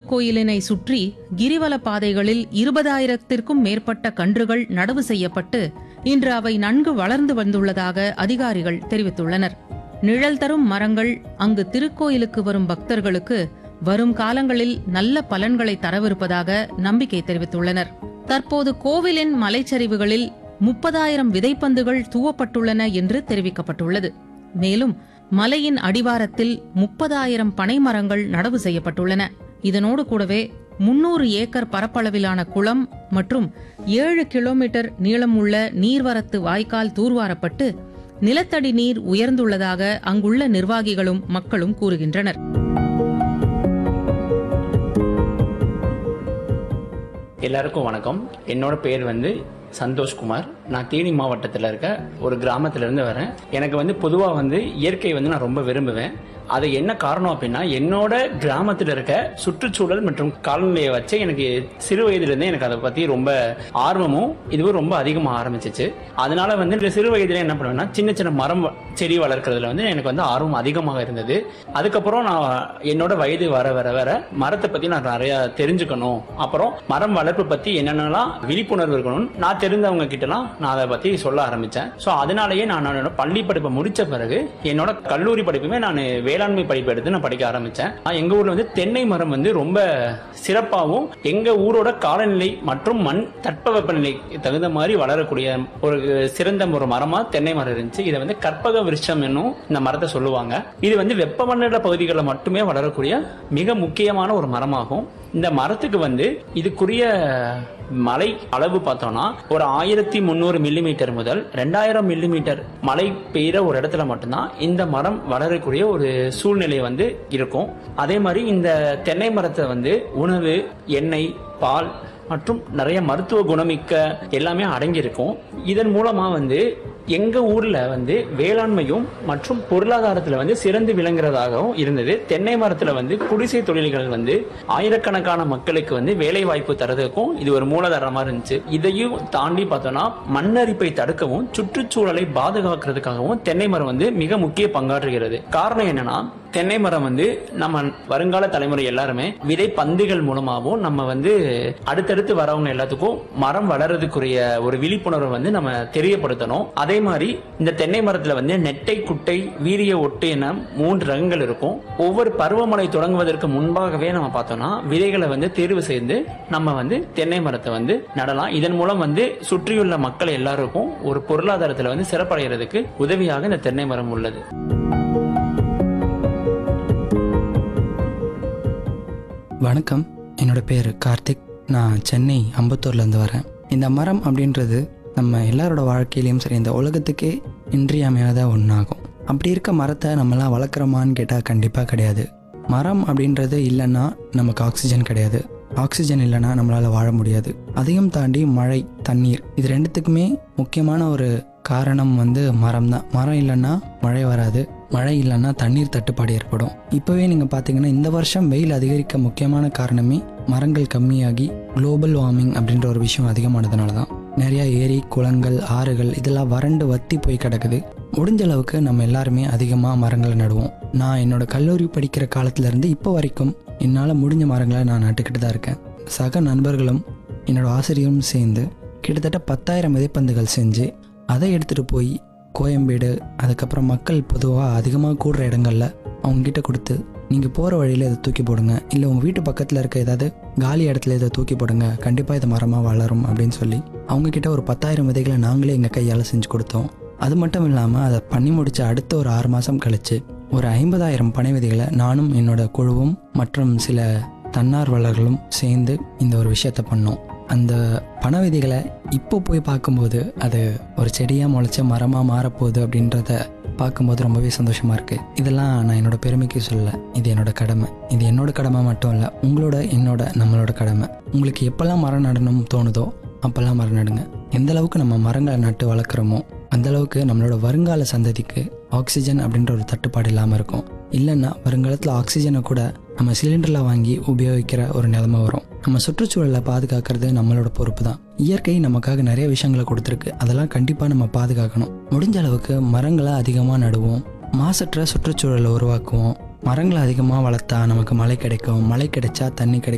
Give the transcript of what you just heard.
திருக்கோயிலினை சுற்றி கிரிவல பாதைகளில் இருபதாயிரத்திற்கும் மேற்பட்ட கன்றுகள் நடவு செய்யப்பட்டு இன்று அவை நன்கு வளர்ந்து வந்துள்ளதாக அதிகாரிகள் தெரிவித்துள்ளனர் நிழல் தரும் மரங்கள் அங்கு திருக்கோயிலுக்கு வரும் பக்தர்களுக்கு வரும் காலங்களில் நல்ல பலன்களை தரவிருப்பதாக நம்பிக்கை தெரிவித்துள்ளனர் தற்போது கோவிலின் மலைச்சரிவுகளில் முப்பதாயிரம் விதைப்பந்துகள் தூவப்பட்டுள்ளன என்று தெரிவிக்கப்பட்டுள்ளது மேலும் மலையின் அடிவாரத்தில் முப்பதாயிரம் பனை மரங்கள் நடவு செய்யப்பட்டுள்ளன இதனோடு கூடவே முன்னூறு ஏக்கர் பரப்பளவிலான குளம் மற்றும் ஏழு கிலோமீட்டர் நீளமுள்ள நீர்வரத்து வாய்க்கால் தூர்வாரப்பட்டு நிலத்தடி நீர் உயர்ந்துள்ளதாக அங்குள்ள நிர்வாகிகளும் மக்களும் கூறுகின்றனர் எல்லாருக்கும் வணக்கம் என்னோட பேர் வந்து சந்தோஷ்குமார் நான் தேனி மாவட்டத்தில் இருக்க ஒரு கிராமத்துல இருந்து வரேன் எனக்கு வந்து பொதுவாக வந்து இயற்கை வந்து நான் ரொம்ப விரும்புவேன் அது என்ன காரணம் அப்படின்னா என்னோட கிராமத்தில் இருக்க சுற்றுச்சூழல் மற்றும் காலநிலையை வச்சு எனக்கு சிறு வயதிலிருந்தே எனக்கு அதை பற்றி ரொம்ப ஆர்வமும் இதுவும் ரொம்ப அதிகமாக ஆரம்பிச்சிச்சு அதனால வந்து இந்த சிறு வயதில் என்ன பண்ணுவேன்னா சின்ன சின்ன மரம் வ- செடி வளர்க்கறதுல வந்து எனக்கு வந்து ஆர்வம் அதிகமாக இருந்தது அதுக்கப்புறம் நான் என்னோட வயது வர வர வர மரத்தை பற்றி நான் நிறைய தெரிஞ்சுக்கணும் அப்புறம் மரம் வளர்ப்பு பற்றி என்னென்னலாம் விழிப்புணர்வு இருக்கணும் நான் தெரிந்தவங்க கிட்டலாம் நான் அதை பற்றி சொல்ல ஆரம்பித்தேன் ஸோ அதனாலேயே நான் என்னோட பள்ளி படிப்பை முடிச்ச பிறகு என்னோட கல்லூரி படிப்புமே நான் வேளாண்மை படிப்பு எடுத்து நான் படிக்க ஆரம்பித்தேன் எங்கள் ஊரில் வந்து தென்னை மரம் வந்து ரொம்ப சிறப்பாகவும் எங்கள் ஊரோட காலநிலை மற்றும் மண் தட்பவெப்பநிலை தகுந்த மாதிரி வளரக்கூடிய ஒரு சிறந்த ஒரு மரமாக தென்னை மரம் இருந்துச்சு இதை வந்து கற்பக விருட்சம் என்னும் இந்த மரத்தை சொல்லுவாங்க இது வந்து வெப்பமண்டல பகுதிகளில் மட்டுமே வளரக்கூடிய மிக முக்கியமான ஒரு மரமாகும் இந்த மரத்துக்கு வந்து இதுக்குரிய மழை அளவு பார்த்தோம்னா ஒரு ஆயிரத்தி முந்நூறு மில்லிமீட்டர் முதல் ரெண்டாயிரம் மில்லிமீட்டர் மழை பெய்கிற ஒரு இடத்துல மட்டும்தான் இந்த மரம் வளரக்கூடிய ஒரு சூழ்நிலை வந்து இருக்கும் அதே மாதிரி இந்த தென்னை மரத்தை வந்து உணவு எண்ணெய் பால் மற்றும் நிறைய மருத்துவ குணமிக்க எல்லாமே அடங்கியிருக்கும் இதன் மூலமா வந்து எங்க ஊர்ல வந்து வேளாண்மையும் மற்றும் பொருளாதாரத்துல வந்து சிறந்து விளங்குறதாகவும் இருந்தது தென்னை மரத்துல வந்து குடிசை தொழில்கள் வந்து ஆயிரக்கணக்கான மக்களுக்கு வந்து வேலை வாய்ப்பு தரதுக்கும் இது ஒரு மூலதனமா இருந்துச்சு இதையும் தாண்டி பார்த்தோம்னா மண்ணரிப்பை தடுக்கவும் சுற்றுச்சூழலை பாதுகாக்கிறதுக்காகவும் தென்னை மரம் வந்து மிக முக்கிய பங்காற்றுகிறது காரணம் என்னன்னா தென்னை மரம் வந்து நம்ம வருங்கால தலைமுறை எல்லாருமே விதை பந்துகள் மூலமாகவும் நம்ம வந்து அடுத்தடுத்து வரவங்க எல்லாத்துக்கும் மரம் வளர்றதுக்குரிய ஒரு விழிப்புணர்வை வந்து நம்ம தெரியப்படுத்தணும் அதே மாதிரி இந்த தென்னை மரத்துல வந்து நெட்டை குட்டை வீரிய ஒட்டு என மூன்று ரகங்கள் இருக்கும் ஒவ்வொரு பருவமழை தொடங்குவதற்கு முன்பாகவே நம்ம பார்த்தோம்னா விதைகளை வந்து தேர்வு செய்து நம்ம வந்து தென்னை மரத்தை வந்து நடலாம் இதன் மூலம் வந்து சுற்றியுள்ள மக்கள் எல்லாருக்கும் ஒரு பொருளாதாரத்துல வந்து சிறப்படைகிறதுக்கு உதவியாக இந்த தென்னை மரம் உள்ளது வணக்கம் என்னோட பேர் கார்த்திக் நான் சென்னை அம்பத்தூர்லேருந்து வரேன் இந்த மரம் அப்படின்றது நம்ம எல்லாரோட வாழ்க்கையிலையும் சரி இந்த உலகத்துக்கே இன்றியமையாத ஒன்றாகும் அப்படி இருக்க மரத்தை நம்மலாம் வளர்க்குறோமான்னு கேட்டால் கண்டிப்பாக கிடையாது மரம் அப்படின்றது இல்லைன்னா நமக்கு ஆக்சிஜன் கிடையாது ஆக்சிஜன் இல்லைன்னா நம்மளால் வாழ முடியாது அதையும் தாண்டி மழை தண்ணீர் இது ரெண்டுத்துக்குமே முக்கியமான ஒரு காரணம் வந்து மரம் தான் மரம் இல்லைன்னா மழை வராது மழை இல்லைன்னா தண்ணீர் தட்டுப்பாடு ஏற்படும் இப்போவே நீங்கள் பார்த்தீங்கன்னா இந்த வருஷம் வெயில் அதிகரிக்க முக்கியமான காரணமே மரங்கள் கம்மியாகி குளோபல் வார்மிங் அப்படின்ற ஒரு விஷயம் அதிகமானதுனால தான் நிறையா ஏரி குளங்கள் ஆறுகள் இதெல்லாம் வறண்டு வத்தி போய் கிடக்குது முடிஞ்ச அளவுக்கு நம்ம எல்லாருமே அதிகமாக மரங்களை நடுவோம் நான் என்னோட கல்லூரி படிக்கிற காலத்துலேருந்து இப்போ வரைக்கும் என்னால் முடிஞ்ச மரங்களை நான் நட்டுக்கிட்டு தான் இருக்கேன் சக நண்பர்களும் என்னோட ஆசிரியரும் சேர்ந்து கிட்டத்தட்ட பத்தாயிரம் விதைப்பந்துகள் செஞ்சு அதை எடுத்துகிட்டு போய் கோயம்பேடு அதுக்கப்புறம் மக்கள் பொதுவாக அதிகமாக கூடுற இடங்கள்ல அவங்ககிட்ட கொடுத்து நீங்கள் போகிற வழியில் இதை தூக்கி போடுங்க இல்லை உங்கள் வீட்டு பக்கத்தில் இருக்க ஏதாவது காலி இடத்துல இதை தூக்கி போடுங்க கண்டிப்பாக இது மரமாக வளரும் அப்படின்னு சொல்லி அவங்கக்கிட்ட ஒரு பத்தாயிரம் விதைகளை நாங்களே எங்கள் கையால் செஞ்சு கொடுத்தோம் அது மட்டும் இல்லாமல் அதை பண்ணி முடிச்ச அடுத்த ஒரு ஆறு மாதம் கழிச்சு ஒரு ஐம்பதாயிரம் பனை விதைகளை நானும் என்னோட குழுவும் மற்றும் சில தன்னார்வலர்களும் சேர்ந்து இந்த ஒரு விஷயத்தை பண்ணோம் அந்த பண விதைகளை இப்போ போய் பார்க்கும்போது அது ஒரு செடியாக முளைச்ச மரமாக மாறப்போகுது அப்படின்றத பார்க்கும்போது ரொம்பவே சந்தோஷமாக இருக்குது இதெல்லாம் நான் என்னோட பெருமைக்கு சொல்லல இது என்னோட கடமை இது என்னோட கடமை மட்டும் இல்லை உங்களோட என்னோட நம்மளோட கடமை உங்களுக்கு எப்போல்லாம் மரம் நடணும் தோணுதோ அப்போல்லாம் மரம் நடுங்க எந்த அளவுக்கு நம்ம மரங்களை நட்டு வளர்க்குறோமோ அந்த அளவுக்கு நம்மளோட வருங்கால சந்ததிக்கு ஆக்சிஜன் அப்படின்ற ஒரு தட்டுப்பாடு இல்லாமல் இருக்கும் இல்லைன்னா வருங்காலத்தில் ஆக்சிஜனை கூட நம்ம சிலிண்டரில் வாங்கி உபயோகிக்கிற ஒரு நிலைமை வரும் நம்ம சுற்றுச்சூழலை பாதுகாக்கிறது நம்மளோட பொறுப்பு தான் இயற்கை நமக்காக நிறைய விஷயங்களை கொடுத்துருக்கு அதெல்லாம் கண்டிப்பாக நம்ம பாதுகாக்கணும் முடிஞ்ச அளவுக்கு மரங்களை அதிகமாக நடுவோம் மாசற்ற சுற்றுச்சூழலை உருவாக்குவோம் மரங்களை அதிகமாக வளர்த்தா நமக்கு மழை கிடைக்கும் மழை கிடைச்சா தண்ணி கிடைக்கும்